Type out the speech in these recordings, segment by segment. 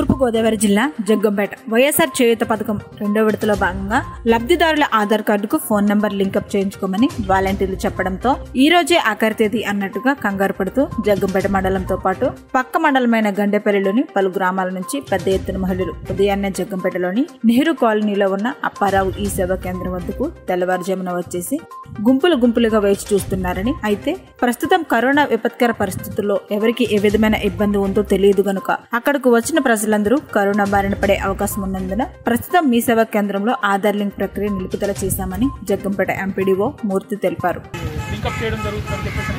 తూర్పుగోదావరి జిల్లా జగ్గంపేట వైఎస్ఆర్ చేయూత పథకం రెండో విడతలో భాగంగా లబ్ధిదారుల ఆధార్ కార్డుకు ఫోన్ నంబర్ లింకప్ చేయించుకోమని వాలంటీర్లు చెప్పడంతో ఈ రోజే ఆఖరి తేదీ అన్నట్టుగా కంగారు పడుతూ జగ్గంపేట మండలంతో పాటు పక్క మండలమైన గండేపల్లిలోని పలు గ్రామాల నుంచి పెద్ద ఎత్తున మహిళలు ఉదయాన్నే జగ్గంపేటలోని నెహ్రూ కాలనీలో ఉన్న అప్పారావు ఈ సేవా కేంద్రం వద్దకు తెల్లవారుజామున వచ్చేసి గుంపులు గుంపులుగా వేచి చూస్తున్నారని అయితే ప్రస్తుతం కరోనా విపత్కర పరిస్థితుల్లో ఎవరికి ఏ విధమైన ఇబ్బంది ఉందో తెలియదు గనుక అక్కడకు వచ్చిన ప్రజలందరూ కరోనా బారిన పడే అవకాశం ఉన్నందున ప్రస్తుతం మీ సేవా కేంద్రంలో ఆధార్ లింక్ ప్రక్రియ నిలుపుదల చేశామని జగ్గంపేట ఎంపీడీఓ మూర్తి తెలిపారు లింకప్ చేయడం జరుగుతుందని చెప్పేసి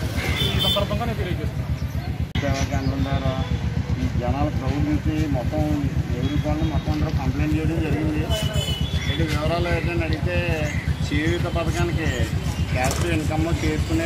ఈ సందర్భంగా నేను తెలియజేస్తున్నాను సేవా కేంద్రం ద్వారా ఈ జనాల క్రౌడ్ నుంచి మొత్తం ఎవరి వాళ్ళు మొత్తం అందరూ కంప్లైంట్ చేయడం జరిగింది వీటి వివరాలు ఏంటంటే అడిగితే చేయూత పథకానికి క్యాష్ ఇన్కమ్ చేసుకునే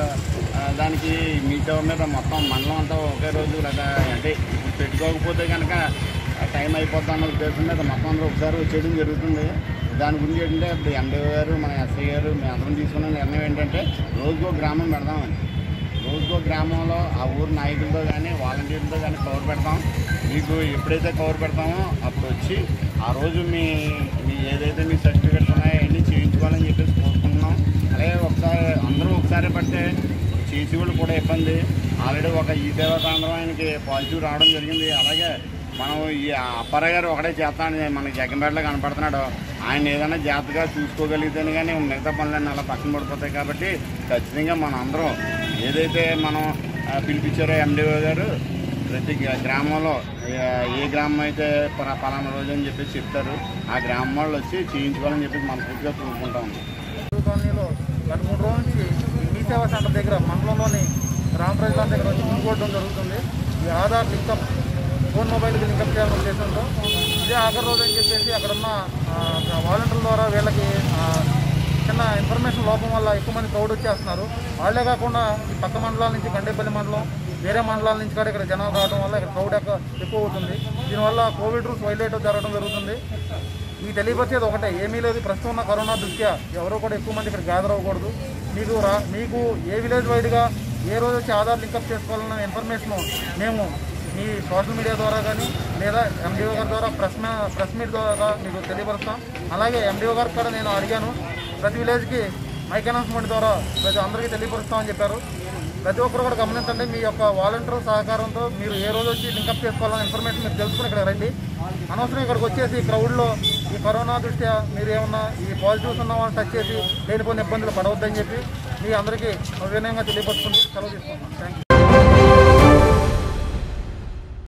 ఆ, దానికి మీ సేవ మీద మొత్తం మండలం అంతా ఒకే రోజు లేదా అంటే ఇప్పుడు పెట్టుకోకపోతే కనుక టైం అయిపోద్ది అన్న ఉద్దేశం మీద మొత్తం అందరూ ఒకసారి వచ్చేయడం జరుగుతుంది దాని గురించి ఏంటంటే ఇప్పుడు ఎండీ గారు మన ఎస్ఐ గారు మేము అందరం తీసుకున్న నిర్ణయం ఏంటంటే రోజుకో గ్రామం పెడదామని రోజుకో గ్రామంలో ఆ ఊరు నాయకులతో కానీ వాలంటీర్లతో కానీ కవర్ పెడతాం మీకు ఎప్పుడైతే కవర్ పెడతామో అప్పుడు వచ్చి ఆ రోజు మీ మీ ఏదైతే మీ సర్టిఫికెట్స్ ఉన్నాయో అవన్నీ చేయించుకోవాలని చెప్పేసి కోరుకుంటున్నాం అలాగే ఒకసారి అందరూ ఒకసారి పడితే చేసి వాళ్ళు కూడా ఇబ్బంది ఆల్రెడీ ఒక ఈ సేవా కేంద్రం ఆయనకి పాజిటివ్ రావడం జరిగింది అలాగే మనం ఈ అప్పారావు గారు ఒకటే చేస్తానని మనకి జగ్గంపేటలో కనపడుతున్నాడు ఆయన ఏదైనా జాగ్రత్తగా చూసుకోగలిగితేనే కానీ మిగతా పనులన్నీ అలా పక్కన పడిపోతాయి కాబట్టి ఖచ్చితంగా మనం అందరం ఏదైతే మనం ఆ, పిలిపించారో ఎండిఓ గారు ప్రతి గ్రా- గ్రామంలో ఏ- ఏ గ్రామం అయితే పలా- పలానా రోజు అని చెప్పేసి చెప్తారు ఆ గ్రామం వాళ్ళు వచ్చి చేయించుకోవాలని చెప్పేసి మనస్ఫూర్తిగా కోరుకుంటాం కాలనీలో గత మూడు రోజుల నుంచి ఈ మీ సేవా సెంటర్ దగ్గర మండలంలోని గ్రామ ప్రజల దగ్గర వచ్చి ముందుకోవడం జరుగుతుంది ఈ ఆధార్ లింకప్ ఫోన్ మొబైల్కి లింకప్ చేయాలని ఉద్దేశంతో ఇదే ఆఖరి రోజు అని చెప్పేసి అక్కడ ఉన్న వాలంటీర్ల ద్వారా వీళ్ళకి ఆ, చిన్న ఇన్ఫర్మేషన్ లోపం వల్ల ఎక్కువ మంది క్రౌడ్ వచ్చేస్తున్నారు వాళ్ళే కాకుండా ఈ పక్క మండలాల నుంచి గండేపల్లి మండలం వేరే మండలాల నుంచి కూడా ఇక్కడ జనాలు రావడం వల్ల ఇక్కడ క్రౌడ్ ఎక్కువ ఎక్కువ అవుతుంది దీనివల్ల కోవిడ్ రూల్స్ వైలేట్ జరగడం జరుగుతుంది మీకు తెలియపరిచేది ఒకటే ఏమీ లేదు ప్రస్తుతం ఉన్న కరోనా దృష్ట్యా ఎవరో కూడా ఎక్కువ మంది ఇక్కడ గ్యాదర్ అవ్వకూడదు మీకు రా మీకు ఏ విలేజ్ వైడ్గా ఏ రోజు వచ్చి ఆధార్ లింకప్ చేసుకోవాలన్న ఇన్ఫర్మేషన్ మేము మీ సోషల్ మీడియా ద్వారా కానీ లేదా ఎండిఓ గారి ద్వారా ప్రెస్ మే ప్రెస్ మీట్ ద్వారా మీకు తెలియపరుస్తాం అలాగే ఎండిఓ గారికి కూడా నేను అడిగాను ప్రతి విలేజ్కి మైక్ అనౌన్స్మెంట్ ద్వారా ప్రతి అందరికీ తెలియపరుస్తామని చెప్పారు ప్రతి ఒక్కరు కూడా గమనించండి మీ యొక్క వాలంటీర్ సహకారంతో మీరు ఏ రోజు వచ్చి లింకప్ చేసుకోవాలన్న ఇన్ఫర్మేషన్ మీరు తెలుసుకుని ఇక్కడ రండి అనవసరం ఇక్కడికి వచ్చేసి క్రౌడ్లో ఈ కరోనా దృష్ట్యా మీరు ఏమన్నా ఈ పాజిటివ్స్ ఉన్న వాళ్ళని టచ్ చేసి లేనిపోయిన ఇబ్బందులు పడవద్దని చెప్పి మీ అందరికీ వినయంగా తెలియపరుచుకుంటూ సెలవు తీసుకుంటున్నాను థ్యాంక్ యూ